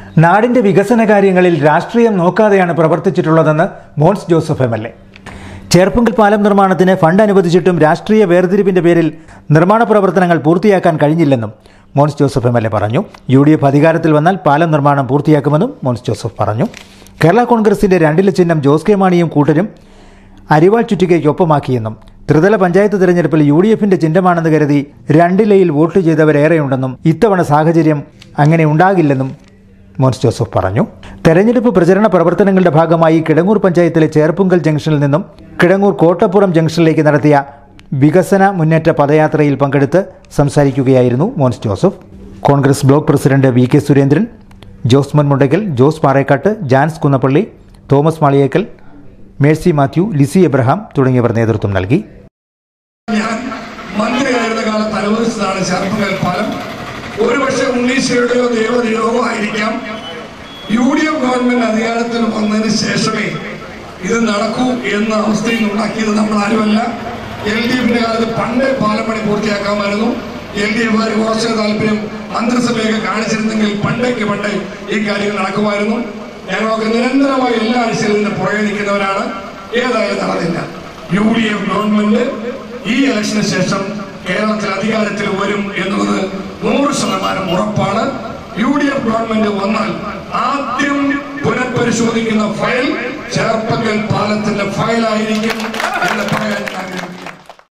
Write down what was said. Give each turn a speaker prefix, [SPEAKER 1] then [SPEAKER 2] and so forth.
[SPEAKER 1] നാടിന്റെ വികസന കാര്യങ്ങളിൽ രാഷ്ട്രീയം നോക്കാതെയാണ് പ്രവർത്തിച്ചിട്ടുള്ളതെന്ന് Mons Joseph M L A Cherpunkal പാലം നിർമ്മാണത്തിന് ഫണ്ട് അനുവദിച്ചിട്ടും രാഷ്ട്രീയ വേർതിരിവിന്റെ പേരിൽ നിർമ്മാണ പ്രവർത്തനങ്ങൾ പൂർത്തിയാക്കാൻ കഴിഞ്ഞില്ലെന്നും Mons Joseph M L A പറഞ്ഞു യു ഡി എഫ് അധികാരത്തിൽ വന്നാൽ പാലം നിർമ്മാണം പൂർത്തിയാക്കുമെന്നും മോൻസ് ജോസഫ് പറഞ്ഞു കേരള കോൺഗ്രസിന്റെ രണ്ടില ചിഹ്നം ജോസ് കെ മാണിയും കൂട്ടരും അരിവാൾ ചുറ്റികയ്ക്കൊപ്പമാക്കിയെന്നും ത്രിതല പഞ്ചായത്ത് തിരഞ്ഞെടുപ്പിൽ യു ഡി എഫിന്റെ ചിഹ്നമാണെന്ന് കരുതി രണ്ടിലയിൽ വോട്ട് ചെയ്തവരേറെയുണ്ടെന്നും ഇത്തവണ സാഹചര്യം അങ്ങനെ ഉണ്ടാകില്ലെന്നും മോൻസ് ജോസഫ് പറഞ്ഞു തെരഞ്ഞെടുപ്പ് പ്രചരണ പ്രവർത്തനങ്ങളുടെ ഭാഗമായി കിടങ്ങൂർ പഞ്ചായത്തിലെ ചേർപ്പുങ്കൽ ജംഗ്ഷനിൽ നിന്നും കിടങ്ങൂർ കോട്ടപ്പുറം ജംഗ്ഷനിലേക്ക് നടത്തിയ വികസന മുന്നേറ്റ പദയാത്രയിൽ പങ്കെടുത്ത് സംസാരിക്കുകയായിരുന്നു Mons Joseph Congress block president V K Surendran Josman Mundackal Jose Parekkattu Jans Kunnappally Thomas Maliyekkal Mercy Mathew Lizy Abraham തുടങ്ങിയവർ നേതൃത്വം നൽകി
[SPEAKER 2] ഞാൻ മന്ത്രിയായിരുന്ന കാലത്ത് അനുവദിച്ചതാണ് ചേർപ്പുകൽ പാലം ഒരുപക്ഷെ ഉണ്ണീശ്വരുടെയോ ദൈവനിയോഗമോ ആയിരിക്കാം യു ഡി എഫ് ഗവൺമെന്റ് അധികാരത്തിൽ വന്നതിന് ശേഷമേ ഇത് നടക്കൂ എന്ന അവസ്ഥയിൽ ഉണ്ടാക്കിയത് നമ്മൾ ആരുമല്ല എൽ ഡി എഫിന്റെ കാലത്ത് പണ്ടേ പാലം പണി പൂർത്തിയാക്കാമായിരുന്നു എൽ ഡി എഫുകാർ കുറച്ച് താല്പര്യം മന്ത്രിസഭയൊക്കെ കാണിച്ചിരുന്നെങ്കിൽ പണ്ടേക്ക് പണ്ടേ ഈ കാര്യങ്ങൾ നടക്കുമായിരുന്നു ഞങ്ങളൊക്കെ നിരന്തരമായി എല്ലാ ആഴ്ചയിലും ഇതിന്റെ പുറകെ നിൽക്കുന്നവരാണ് ഏതായാലും നടന്നില്ല യു ഡി എഫ് ഗവൺമെന്റ് ഈ ഇലക്ഷന് ശേഷം കേരളത്തിൽ അധികാരത്തിൽ വരും എന്നുള്ളത് നൂറ് ശതമാനം ഉറപ്പാണ് യു ഡി എഫ് ഗവൺമെന്റ് വന്നാൽ ആദ്യം പുനഃപരിശോധിക്കുന്ന ഫയൽ ചേർപ്പക്കൽ പാലത്തിന്റെ ഫയലായിരിക്കും എന്ന് പറയാൻ ഞാൻ